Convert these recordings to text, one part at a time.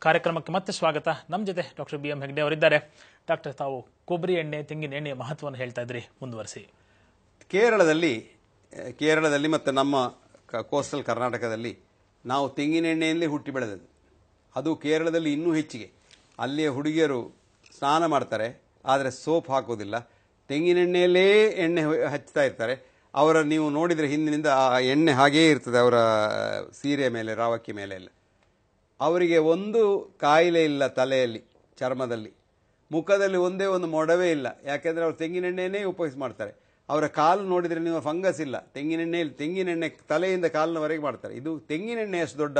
ಕಾರ್ಯಕ್ರಮಕ್ಕೆ ಮತ್ತೆ ಸ್ವಾಗತ ನಮ್ಮ ಜೊತೆ ಡಾಕ್ಟರ್ ಬಿ ಎಂ ಹೆಗ್ಡೆ ಅವರಿದ್ದಾರೆ ಡಾಕ್ಟರ್ ತಾವು ಕೊಬ್ಬರಿ ಎಣ್ಣೆ ತೆಂಗಿನ ಎಣ್ಣೆಯ ಮಹತ್ವವನ್ನು ಹೇಳ್ತಾ ಇದ್ರಿ ಮುಂದುವರಿಸಿ ಕೇರಳದಲ್ಲಿ ಆ, ಕೇರಳದಲ್ಲಿ ಮತ್ತು ನಮ್ಮ ಕ- ಕೋಸ್ಟಲ್ ಕರ್ನಾಟಕದಲ್ಲಿ ನಾವು ತೆಂಗಿನೆಣ್ಣೆಯಲ್ಲಿ ಹುಟ್ಟಿ ಬೆಳೆದದ್ದು ಅದು ಕೇರಳದಲ್ಲಿ ಇನ್ನೂ ಹೆಚ್ಚಿಗೆ ಅಲ್ಲಿಯ ಹುಡುಗಿಯರು ಸ್ನಾನ ಮಾಡ್ತಾರೆ ಆದರೆ ಸೋಪ್ ಹಾಕೋದಿಲ್ಲ ತೆಂಗಿನೆಣ್ಣೆಯಲ್ಲೇ ಎಣ್ಣೆ ಹೊ- ಹಚ್ತಾ ಇರ್ತಾರೆ ಅವರ ನೀವು ನೋಡಿದರೆ ಹಿಂದಿನಿಂದ ಆ ಎಣ್ಣೆ ಹಾಗೇ ಇರ್ತದೆ ಅವರ ಸೀರೆ ಮೇಲೆ ರಾವಕ್ಕಿ ಮೇಲೆ ಎಲ್ಲ ಅವರಿಗೆ ಒಂದು ಕಾಯಿಲೆ ಇಲ್ಲ ತಲೆಯಲ್ಲಿ ಚರ್ಮದಲ್ಲಿ ಮುಖದಲ್ಲಿ ಒಂದೇ ಒಂದು ಮೊಡವೆ ಇಲ್ಲ ಯಾಕೆಂದರೆ ಅವರು ತೆಂಗಿನೆಣ್ಣೆಯೇ ಉಪಯೋಗಿಸಿ ಮಾಡ್ತಾರೆ ಅವರ ಕಾಲು ನೋಡಿದರೆ ನೀವು ಫಂಗಸ್ ಇಲ್ಲ ತೆಂಗಿನೆಣ್ಣೆ ತೆಂಗಿನೆಣ್ಣೆ ತಲೆಯಿಂದ ಕಾಲಿನವರೆಗೆ ಮಾಡ್ತಾರೆ ಇದು ತೆಂಗಿನೆಣ್ಣೆ ಅಷ್ಟು ದೊಡ್ಡ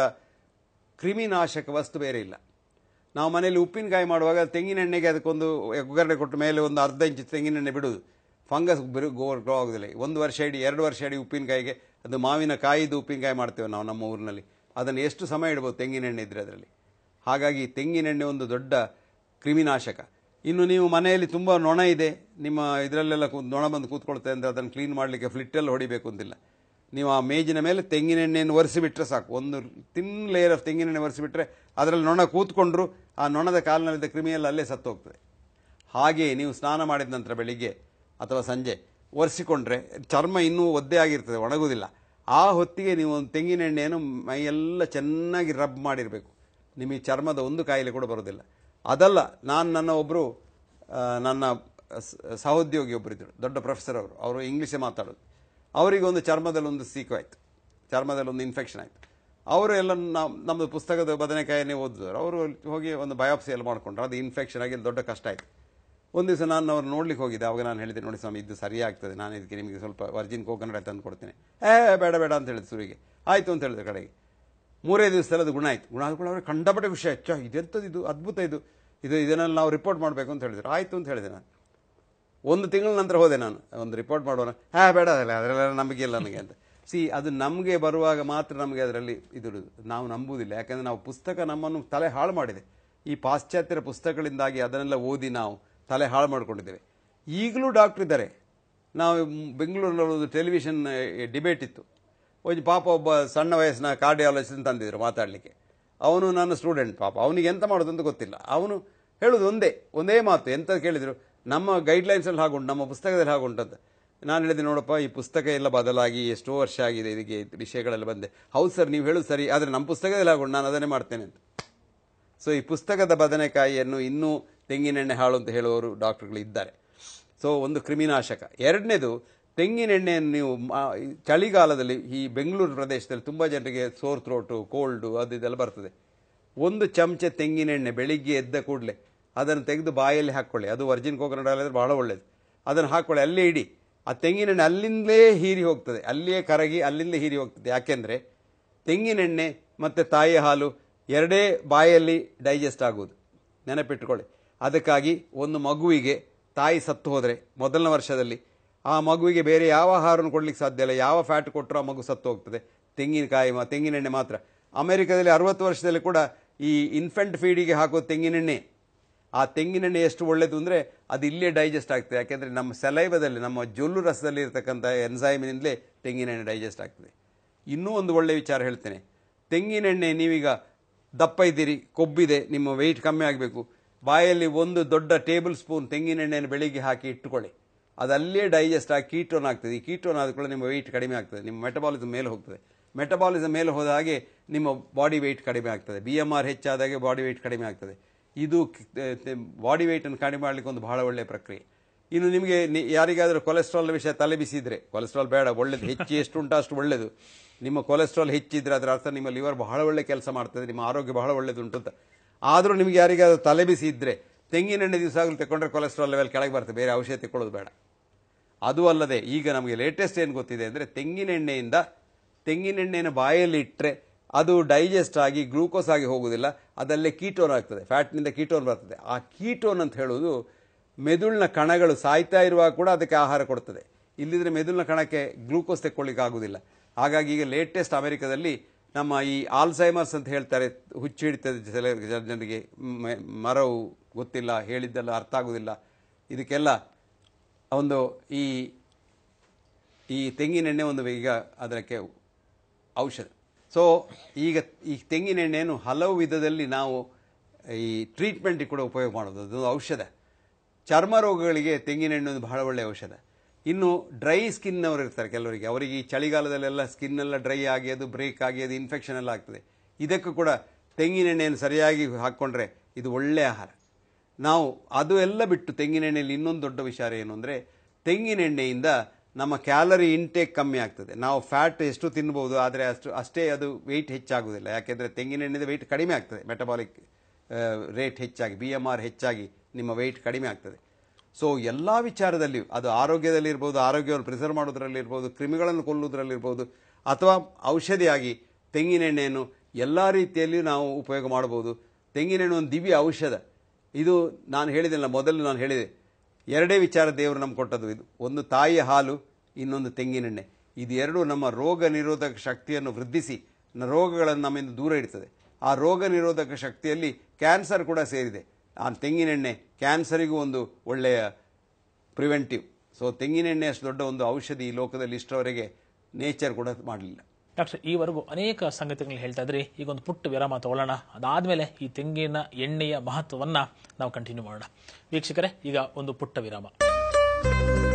ಕ್ರಿಮಿನಾಶಕ ವಸ್ತು ಬೇರೆ ಇಲ್ಲ ನಾವು ಮನೆಯಲ್ಲಿ ಉಪ್ಪಿನಕಾಯಿ ಮಾಡುವಾಗ ತೆಂಗಿನೆಣ್ಣೆಗೆ ಅದಕ್ಕೊಂದು ಒಗ್ಗರಣೆ ಕೊಟ್ಟ ಮೇಲೆ ಒಂದು ಅರ್ಧ ಇಂಚು ತೆಂಗಿನೆಣ್ಣೆ ಬಿಡುವುದು ಫಂಗಸ್ ಬಿರು ಗೋ ಗ್ರೋ ಆಗೋದಿಲ್ಲ ಒಂದು ವರ್ಷ ಇಡೀ ಎರಡು ವರ್ಷ ಇಡೀ ಉಪ್ಪಿನಕಾಯಿಗೆ ಅದು ಮಾವಿನ ಕಾಯಿದು ಉಪ್ಪಿನಕಾಯಿ ಮಾಡ್ತೇವೆ ನಾವು ನಮ್ಮ ಊರಿನಲ್ಲಿ ಅದನ್ನು ಎಷ್ಟು ಸಮಯ ಇಡ್ಬೋದು ತೆಂಗಿನೆಣ್ಣೆ ಇದ್ರೆ ಅದರಲ್ಲಿ ಹಾಗಾಗಿ ತೆಂಗಿನೆಣ್ಣೆ ಒಂದು ದೊಡ್ಡ ಕ್ರಿಮಿನಾಶಕ ಇನ್ನು ನೀವು ಮನೆಯಲ್ಲಿ ತುಂಬ ನೊಣ ಇದೆ ನಿಮ್ಮ ಇದರಲ್ಲೆಲ್ಲ ಕೂ- ನೊಣ ಬಂದು ಕೂತ್ಕೊಳ್ತದೆ ಅಂದರೆ ಅದನ್ನು ಕ್ಲೀನ್ ಮಾಡಲಿಕ್ಕೆ ಫ್ಲಿಟ್ಟಲ್ಲಿ ಹೊಡಿಬೇಕು ಅಂತಿಲ್ಲ ನೀವು ಆ ಮೇಜಿನ ಮೇಲೆ ತೆಂಗಿನೆಣ್ಣೆಯನ್ನು ಒರೆಸಿಬಿಟ್ರೆ ಸಾಕು ಒಂದು ತಿನ್ ಲೇಯರ್ ಆಫ್ ತೆಂಗಿನೆಣ್ಣೆ ಒರೆಸಿಬಿಟ್ರೆ ಅದರಲ್ಲಿ ನೊಣ ಕೂತ್ಕೊಂಡ್ರು ಆ ನೊಣದ ಕಾಲಿನಲ್ಲಿದ್ದ ಕ್ರಿಮಿಯೆಲ್ಲ ಅಲ್ಲೇ ಸತ್ತು ಹೋಗ್ತದೆ ಹಾಗೆ ನೀವು ಸ್ನಾನ ಮಾಡಿದ ನಂತರ ಬೆಳಿಗ್ಗೆ ಅಥವಾ ಸಂಜೆ ಒರೆಸಿಕೊಂಡ್ರೆ ಚರ್ಮ ಇನ್ನೂ ಒದ್ದೆ ಆಗಿರ್ತದೆ ಒಣಗುವುದಿಲ್ಲ ಆ ಹೊತ್ತಿಗೆ ನೀವು ಒಂದು ತೆಂಗಿನೆಣ್ಣೆಯನ್ನು ಮೈಯೆಲ್ಲ ಚೆನ್ನಾಗಿ ರಬ್ ಮಾಡಿರಬೇಕು ನಿಮಗೆ ಚರ್ಮದ ಒಂದು ಕಾಯಿಲೆ ಕೂಡ ಬರೋದಿಲ್ಲ ಅದಲ್ಲ ನಾನು ನನ್ನ ಒಬ್ಬರು ನನ್ನ ಸ- ಸಹೋದ್ಯೋಗಿ ಒಬ್ಬರಿದ್ದರು ದೊಡ್ಡ ಪ್ರೊಫೆಸರ್ ಅವರು ಅವರು ಇಂಗ್ಲೀಷೇ ಮಾತಾಡೋದು ಅವರಿಗೆ ಒಂದು ಚರ್ಮದಲ್ಲಿ ಒಂದು ಸೀಕು ಆಯಿತು ಚರ್ಮದಲ್ಲಿ ಒಂದು ಇನ್ಫೆಕ್ಷನ್ ಆಯಿತು ಅವರು ಎಲ್ಲ ನಾವು ನಮ್ಮದು ಪುಸ್ತಕದ ಬದನೆಕಾಯನ್ನೇ ಓದಿದ್ರು ಅವರು ಹೋಗಿ ಒಂದು ಬಯೋಪ್ಸಿ ಎಲ್ಲ ಮಾಡಿಕೊಂಡ್ರು ಅದು ಇನ್ಫೆಕ್ಷನ್ ಆಗಿ ದೊಡ್ಡ ಕಷ್ಟ ಆಯಿತು ಒಂದು ದಿವಸ ನಾನು ಅವ್ರು ನೋಡ್ಲಿಕ್ಕೆ ಹೋಗಿದ್ದೆ ಅವಾಗ ನಾನು ಹೇಳಿದೆ ನೋಡಿ ಸ್ವಾಮಿ ಇದು ಸರಿ ಆಗ್ತದೆ ನಾನು ಇದಕ್ಕೆ ನಿಮಗೆ ಸ್ವಲ್ಪ ವರ್ಜಿನ್ ಕೋಕೋನಟ್ ತಂದು ಕೊಡ್ತೇನೆ ಏ ಬೇಡ ಬೇಡ ಅಂತ ಹೇಳಿದ್ರು ಸುರಿಗೆ ಆಯಿತು ಅಂತ ಹೇಳಿದ್ರು ಕಡೆಗೆ ಮೂರೇ ದಿವಸದಲ್ಲಿ ಅದು ಗುಣ ಆಯಿತು ಗುಣ ಆದ್ಕೊಂಡು ಅವ್ರಿಗೆ ಕಂಡಪಟ್ಟೆ ಖುಷಿ ಆಯ್ತು ಛ, ಇದೆಂಥದ್ದು ಇದು ಅದ್ಭುತ ಇದು ಇದು ಇದನ್ನೆಲ್ಲ ನಾವು ರಿಪೋರ್ಟ್ ಮಾಡಬೇಕು ಅಂತ ಹೇಳಿದ್ರು ಆಯಿತು ಅಂತ ಹೇಳಿದೆ ನಾನು ಒಂದು ತಿಂಗಳ ನಂತರ ಹೋದೆ ನಾನು ಒಂದು ರಿಪೋರ್ಟ್ ಮಾಡೋಣ ಹಾ ಬೇಡ ಅದಲ್ಲ ಅದರೆಲ್ಲ ನಂಬಿಕೆ ಇಲ್ಲ ನನಗೆ ಅಂತ ಸಿ ಅದು ನಮಗೆ ಬರುವಾಗ ಮಾತ್ರ ನಮಗೆ ಅದರಲ್ಲಿ ಇದಿರುವುದು ನಾವು ನಂಬುವುದಿಲ್ಲ ಯಾಕಂದರೆ ನಾವು ಪುಸ್ತಕ ನಮ್ಮನ್ನು ತಲೆ ಹಾಳು ಮಾಡಿದೆ ಈ ಪಾಶ್ಚಾತ್ಯರ ಪುಸ್ತಕಗಳಿಂದಾಗಿ ಅದನ್ನೆಲ್ಲ ಓದಿ ನಾವು ತಲೆ ಹಾಳು ಮಾಡ್ಕೊಂಡಿದ್ದೇವೆ ಈಗಲೂ ಡಾಕ್ಟರ್ ಇದ್ದಾರೆ ನಾವು ಬೆಂಗಳೂರಲ್ಲಿ ಒಂದು ಟೆಲಿವಿಷನ್ ಡಿಬೇಟ್ ಇತ್ತು ಒಂದು ಪಾಪ ಒಬ್ಬ ಸಣ್ಣ ವಯಸ್ಸಿನ ಕಾರ್ಡಿಯಾಲಜಿಸ್ಟ್ ತಂದಿದ್ರು ಮಾತಾಡಲಿಕ್ಕೆ ಅವನು ನನ್ನ ಸ್ಟೂಡೆಂಟ್ ಪಾಪ ಅವನಿಗೆ ಎಂತ ಮಾಡೋದು ಅಂತ ಗೊತ್ತಿಲ್ಲ ಅವನು ಹೇಳೋದು ಒಂದೇ ಒಂದೇ ಮಾತು ಎಂತ ಕೇಳಿದ್ರು ನಮ್ಮ ಗೈಡ್ಲೈನ್ಸಲ್ಲಿ ಹಾಗುಂಟು ನಮ್ಮ ಪುಸ್ತಕದಲ್ಲಿ ಹಾಗುಂಟು ಅಂತ ನಾನು ಹೇಳಿದೆ ನೋಡಪ್ಪ ಈ ಪುಸ್ತಕ ಎಲ್ಲ ಬದಲಾಗಿ ಎಷ್ಟೋ ವರ್ಷ ಆಗಿದೆ ಇದಕ್ಕೆ ವಿಷಯಗಳೆಲ್ಲ ಬಂದೆ ಹೌದು ಸರ್ ನೀವು ಹೇಳೋದು ಸರಿ ಆದರೆ ನಮ್ಮ ಪುಸ್ತಕದಲ್ಲಿ ಹಾಗುಂಟು ನಾನು ಅದನ್ನೇ ಮಾಡ್ತೇನೆ ಅಂತ ಸೊ ಈ ಪುಸ್ತಕದ ಬದನೆಕಾಯಿಯನ್ನು ಇನ್ನೂ ತೆಂಗಿನೆಣ್ಣೆ ಹಾಳು ಅಂತ ಹೇಳುವವರು ಡಾಕ್ಟರ್ಗಳು ಇದ್ದಾರೆ ಸೊ ಒಂದು ಕ್ರಿಮಿನಾಶಕ ಎರಡನೇದು ತೆಂಗಿನೆಣ್ಣೆಯನ್ನು ನೀವು ಮಾ- ಈ ಚಳಿಗಾಲದಲ್ಲಿ ಈ ಬೆಂಗಳೂರು ಪ್ರದೇಶದಲ್ಲಿ ತುಂಬ ಜನರಿಗೆ ಸೋರ್ ಥ್ರೋಟು ಕೋಲ್ಡು ಅದು ಇದೆಲ್ಲ ಬರ್ತದೆ ಒಂದು ಚಮಚ ತೆಂಗಿನೆಣ್ಣೆ ಬೆಳಿಗ್ಗೆ ಎದ್ದ ಕೂಡಲೇ ಅದನ್ನು ತೆಗೆದು ಬಾಯಲ್ಲಿ ಹಾಕ್ಕೊಳ್ಳಿ ಅದು ವರ್ಜಿನ್ ಕೋಕೋನಟ್ ಆಯಿಲ್ ಆದರೆ ಬಹಳ ಒಳ್ಳೆಯದು ಅದನ್ನು ಹಾಕ್ಕೊಳ್ಳಿ ಅಲ್ಲೇ ಇಡಿ ಆ ತೆಂಗಿನೆಣ್ಣೆ ಅಲ್ಲಿಂದಲೇ ಹೀರಿ ಹೋಗ್ತದೆ ಅಲ್ಲಿಯೇ ಕರಗಿ ಅಲ್ಲಿಂದ ಹೀರಿ ಹೋಗ್ತದೆ ಯಾಕೆಂದರೆ ತೆಂಗಿನೆಣ್ಣೆ ಮತ್ತು ತಾಯಿ ಹಾಲು ಎರಡೇ ಬಾಯಲ್ಲಿ ಡೈಜೆಸ್ಟ್ ಆಗುವುದು ನೆನಪಿಟ್ಟುಕೊಳ್ಳಿ ಅದಕ್ಕಾಗಿ ಒಂದು ಮಗುವಿಗೆ ತಾಯಿ ಸತ್ತು ಹೋದರೆ ಮೊದಲನೇ ವರ್ಷದಲ್ಲಿ ಆ ಮಗುವಿಗೆ ಬೇರೆ ಯಾವ ಆಹಾರವನ್ನು ಕೊಡ್ಲಿಕ್ಕೆ ಸಾಧ್ಯ ಇಲ್ಲ ಯಾವ ಫ್ಯಾಟ್ ಕೊಟ್ಟರು ಆ ಮಗು ಸತ್ತು ಹೋಗ್ತದೆ ತೆಂಗಿನಕಾಯಿ ಮ- ತೆಂಗಿನೆಣ್ಣೆ ಮಾತ್ರ ಅಮೆರಿಕದಲ್ಲಿ ಅರವತ್ತು ವರ್ಷದಲ್ಲಿ ಕೂಡ ಈ ಇನ್ಫೆಂಟ್ ಫೀಡಿಗೆ ಹಾಕೋ ತೆಂಗಿನೆಣ್ಣೆ ಆ ತೆಂಗಿನೆಣ್ಣೆ ಎಷ್ಟು ಒಳ್ಳೆಯದು ಅಂದರೆ ಅದು ಇಲ್ಲೇ ಡೈಜೆಸ್ಟ್ ಆಗ್ತದೆ ಯಾಕೆಂದರೆ ನಮ್ಮ ಸಲೈವದಲ್ಲಿ ನಮ್ಮ ಜೊಲ್ಲು ರಸದಲ್ಲಿ ಇರತಕ್ಕಂಥ ಎನ್ಸೈಮಿನಿಂದಲೇ ತೆಂಗಿನೆಣ್ಣೆ ಡೈಜೆಸ್ಟ್ ಆಗ್ತದೆ ಇನ್ನೂ ಒಂದು ಒಳ್ಳೆಯ ವಿಚಾರ ಹೇಳ್ತೇನೆ ತೆಂಗಿನೆಣ್ಣೆ ನೀವೀಗ ದಪ್ಪ ಇದ್ದೀರಿ ಕೊಬ್ಬಿದೆ ನಿಮ್ಮ ವೆಯ್ಟ್ ಕಮ್ಮಿ ಆಗಬೇಕು ಬಾಯಲ್ಲಿ ಒಂದು ದೊಡ್ಡ ಟೇಬಲ್ ಸ್ಪೂನ್ ತೆಂಗಿನೆಣ್ಣೆಯನ್ನು ಬೆಳಿಗ್ಗೆ ಹಾಕಿ ಇಟ್ಟುಕೊಳ್ಳಿ ಅದು ಅಲ್ಲೇ ಡೈಜೆಸ್ಟ್ ಆಗಿ ಕೀಟೋನ್ ಆಗ್ತದೆ ಈ ಕೀಟೋನ್ ಆದ ಕೂಡ ನಿಮ್ಮ ವೆಯ್ಟ್ ಕಡಿಮೆ ಆಗ್ತದೆ ನಿಮ್ಮ ಮೆಟಬಾಲಿಸಮ್ ಮೇಲೆ ಹೋಗ್ತದೆ ಮೆಟಬಾಲಿಸಮ್ ಮೇಲೆ ಹೋದ ಹಾಗೆ ನಿಮ್ಮ ಬಾಡಿ ವೆಯ್ಟ್ ಕಡಿಮೆ ಆಗ್ತದೆ ಬಿ ಎಮ್ ಆರ್ ಹೆಚ್ಚಾದಾಗೆ ಬಾಡಿ ವೆಯ್ಟ್ ಕಡಿಮೆ ಆಗ್ತದೆ ಇದು ಬಾಡಿ ವೆಯ್ಟನ್ನು ಕಡಿಮೆ ಮಾಡಲಿಕ್ಕೆ ಒಂದು ಬಹಳ ಒಳ್ಳೆಯ ಪ್ರಕ್ರಿಯೆ ಇನ್ನು ನಿಮಗೆ ನಿ- ಯಾರಿಗಾದರೂ ಕೊಲೆಸ್ಟ್ರಾಲ್ ವಿಷಯ ತಲೆ ಬಿಸಿದ್ರೆ ಕೊಲೆಸ್ಟ್ರಾಲ್ ಬೇಡ ಒಳ್ಳೇದು ಹೆಚ್ಚು ಎಷ್ಟು ಉಂಟು ಅಷ್ಟು ಒಳ್ಳೆಯದು ನಿಮ್ಮ ಕೊಲೆಸ್ಟ್ರಾಲ್ ಹೆಚ್ಚಿದ್ರೆ ಅದರ ಅರ್ಥ ನಿಮ್ಮ ಲಿವರ್ ಬಹಳ ಒಳ್ಳೆ ಕೆಲಸ ಮಾಡ್ತದೆ ನಿಮ್ಮ ಆರೋಗ್ಯ ಬಹಳ ಒಳ್ಳೆದುಂಟು ಅಂತ ಆದರೂ ನಿಮಗೆ ಯಾರಿಗಾದ್ರೂ ತಲೆ ಬಿಸಿ ಇದ್ದರೆ ತೆಂಗಿನೆಣ್ಣೆ ದಿವಸ ಆಗಲು ತಗೊಂಡ್ರೆ ಕೊಲೆಸ್ಟ್ರಾಲ್ ಲೆವೆಲ್ ಕೆಳಗೆ ಬರ್ತದೆ ಬೇರೆ ಔಷಧಿ ತಗೊಳ್ಳೋದು ಬೇಡ ಅದು ಅಲ್ಲದೆ ಈಗ ನಮಗೆ ಲೇಟೆಸ್ಟ್ ಏನು ಗೊತ್ತಿದೆ ಅಂದರೆ ತೆಂಗಿನೆಣ್ಣೆಯಿಂದ ತೆಂಗಿನೆಣ್ಣೆಯನ್ನು ಬಾಯಲ್ಲಿ ಇಟ್ಟರೆ ಅದು ಡೈಜೆಸ್ಟ್ ಆಗಿ ಗ್ಲೂಕೋಸ್ ಆಗಿ ಹೋಗುವುದಿಲ್ಲ ಅದಲ್ಲೇ ಕೀಟೋನ್ ಆಗ್ತದೆ ಫ್ಯಾಟ್ನಿಂದ ಕೀಟೋನ್ ಬರ್ತದೆ ಆ ಕೀಟೋನ್ ಅಂತ ಹೇಳುವುದು ಮೆದುಳಿನ ಕಣಗಳು ಸಾಯ್ತಾ ಇರುವಾಗ ಕೂಡ ಅದಕ್ಕೆ ಆಹಾರ ಕೊಡ್ತದೆ ಇಲ್ಲಿದ್ರೆ ಮೆದುಳಿನ ಕಣಕ್ಕೆ ಗ್ಲೂಕೋಸ್ ತೆಕ್ಕೊಳ್ಳಿಕ್ಕೆ ಆಗುವುದಿಲ್ಲ ಹಾಗಾಗಿ ಈಗ ಲೇಟೆಸ್ಟ್ ಅಮೆರಿಕದಲ್ಲಿ ನಮ್ಮ ಈ ಆಲ್ಸೈಮರ್ಸ್ ಅಂತ ಹೇಳ್ತಾರೆ ಹುಚ್ಚು ಹಿಡಿತದೆ ಕೆಲ ಜನರಿಗೆ ಮ- ಮರವು ಗೊತ್ತಿಲ್ಲ ಹೇಳಿದ್ದೆಲ್ಲ ಅರ್ಥ ಆಗುವುದಿಲ್ಲ ಇದಕ್ಕೆಲ್ಲ ಒಂದು ಈ ಈ ತೆಂಗಿನೆಣ್ಣೆ ಒಂದು ಈಗ ಅದಕ್ಕೆ ಔಷಧ ಸೊ ಈಗ ಈ ತೆಂಗಿನೆಣ್ಣೆಯನ್ನು ಹಲವು ವಿಧದಲ್ಲಿ ನಾವು ಈ ಟ್ರೀಟ್ಮೆಂಟಿಗೆ ಕೂಡ ಉಪಯೋಗ ಮಾಡೋದು ಅದೊಂದು ಔಷಧ ಚರ್ಮ ರೋಗಗಳಿಗೆ ತೆಂಗಿನೆಣ್ಣೆ ಒಂದು ಬಹಳ ಒಳ್ಳೆಯ ಔಷಧ ಇನ್ನು ಡ್ರೈ ಸ್ಕಿನ್ ಅವರು ಇರ್ತಾರೆ ಕೆಲವರಿಗೆ ಅವರಿಗೆ ಈ ಚಳಿಗಾಲದಲ್ಲೆಲ್ಲ ಸ್ಕಿನ್ ಎಲ್ಲ ಡ್ರೈ ಆಗಿ ಅದು ಬ್ರೇಕ್ ಆಗಿ ಅದು ಇನ್ಫೆಕ್ಷನ್ ಎಲ್ಲ ಆಗ್ತದೆ ಇದಕ್ಕೂ ಕೂಡ ತೆಂಗಿನೆಣ್ಣೆಯನ್ನು ಸರಿಯಾಗಿ ಹಾಕ್ಕೊಂಡ್ರೆ ಇದು ಒಳ್ಳೆಯ ಆಹಾರ ನಾವು ಅದು ಎಲ್ಲ ಬಿಟ್ಟು ತೆಂಗಿನೆಣ್ಣೆಯಲ್ಲಿ ಇನ್ನೊಂದು ದೊಡ್ಡ ವಿಚಾರ ಏನು ಅಂದರೆ ತೆಂಗಿನೆಣ್ಣೆಯಿಂದ ನಮ್ಮ ಕ್ಯಾಲರಿ ಇಂಟೇಕ್ ಕಮ್ಮಿ ಆಗ್ತದೆ ನಾವು ಫ್ಯಾಟ್ ಎಷ್ಟು ತಿನ್ಬೋದು ಆದರೆ ಅಷ್ಟು ಅಷ್ಟೇ ಅದು ವೆಯ್ಟ್ ಹೆಚ್ಚಾಗುವುದಿಲ್ಲ ಯಾಕೆಂದರೆ ತೆಂಗಿನೆಣ್ಣೆದ ವೆಯ್ಟ್ ಕಡಿಮೆ ಆಗ್ತದೆ ಮೆಟಬಾಲಿಕ್ ರೇಟ್ ಹೆಚ್ಚಾಗಿ ಬಿ ಎಮ್ ಆರ್ ಹೆಚ್ಚಾಗಿ ನಿಮ್ಮ ವೆಯ್ಟ್ ಕಡಿಮೆ ಆಗ್ತದೆ ಸೊ ಎಲ್ಲ ವಿಚಾರದಲ್ಲಿಯೂ ಅದು ಆರೋಗ್ಯದಲ್ಲಿರ್ಬೋದು ಆರೋಗ್ಯವನ್ನು ಪ್ರಿಸರ್ವ್ ಮಾಡೋದ್ರಲ್ಲಿರ್ಬೋದು ಕ್ರಿಮಿಗಳನ್ನು ಕೊಲ್ಲುವುದರಲ್ಲಿರ್ಬೋದು ಅಥವಾ ಔಷಧಿಯಾಗಿ ತೆಂಗಿನೆಣ್ಣೆಯನ್ನು ಎಲ್ಲ ರೀತಿಯಲ್ಲಿಯೂ ನಾವು ಉಪಯೋಗ ಮಾಡಬಹುದು ತೆಂಗಿನೆಣ್ಣೆ ಒಂದು ದಿವ್ಯ ಔಷಧ ಇದು ನಾನು ಹೇಳಿದಿಲ್ಲ ಮೊದಲು ನಾನು ಹೇಳಿದೆ ಎರಡೇ ವಿಚಾರ ದೇವರು ನಮ್ಗೆ ಕೊಟ್ಟದ್ದು ಇದು ಒಂದು ತಾಯಿಯ ಹಾಲು ಇನ್ನೊಂದು ತೆಂಗಿನೆಣ್ಣೆ ಇದು ಎರಡು ನಮ್ಮ ರೋಗ ನಿರೋಧಕ ಶಕ್ತಿಯನ್ನು ವೃದ್ಧಿಸಿ ನ- ರೋಗಗಳನ್ನು ನಮ್ಮಿಂದ ದೂರ ಇಡ್ತದೆ ಆ ರೋಗ ನಿರೋಧಕ ಶಕ್ತಿಯಲ್ಲಿ ಕ್ಯಾನ್ಸರ್ ಕೂಡ ಸೇರಿದೆ ಆ ತೆಂಗಿನೆಣ್ಣೆ ಕ್ಯಾನ್ಸರಿಗೂ ಒಂದು ಒಳ್ಳೆಯ ಪ್ರಿವೆಂಟಿವ್ ಸೊ ತೆಂಗಿನೆಣ್ಣೆ ಅಷ್ಟು ದೊಡ್ಡ ಒಂದು ಔಷಧಿ ಈ ಲೋಕದಲ್ಲಿ ಇಷ್ಟರವರೆಗೆ ನೇಚರ್ ಕೂಡ ಮಾಡಲಿಲ್ಲ ಡಾಕ್ಟರ್ ಈವರೆಗೂ ಅನೇಕ ಸಂಗತಿಗಳನ್ನ ಹೇಳ್ತಾ ಇದ್ರಿ ಈಗ ಒಂದು ಪುಟ್ಟ ವಿರಾಮ ತಗೊಳ್ಳೋಣ ಅದಾದ್ಮೇಲೆ ಈ ತೆಂಗಿನ ಎಣ್ಣೆಯ ಮಹತ್ವವನ್ನ ನಾವು ಕಂಟಿನ್ಯೂ ಮಾಡೋಣ ವೀಕ್ಷಕರೇ ಈಗ ಒಂದು ಪುಟ್ಟ ವಿರಾಮ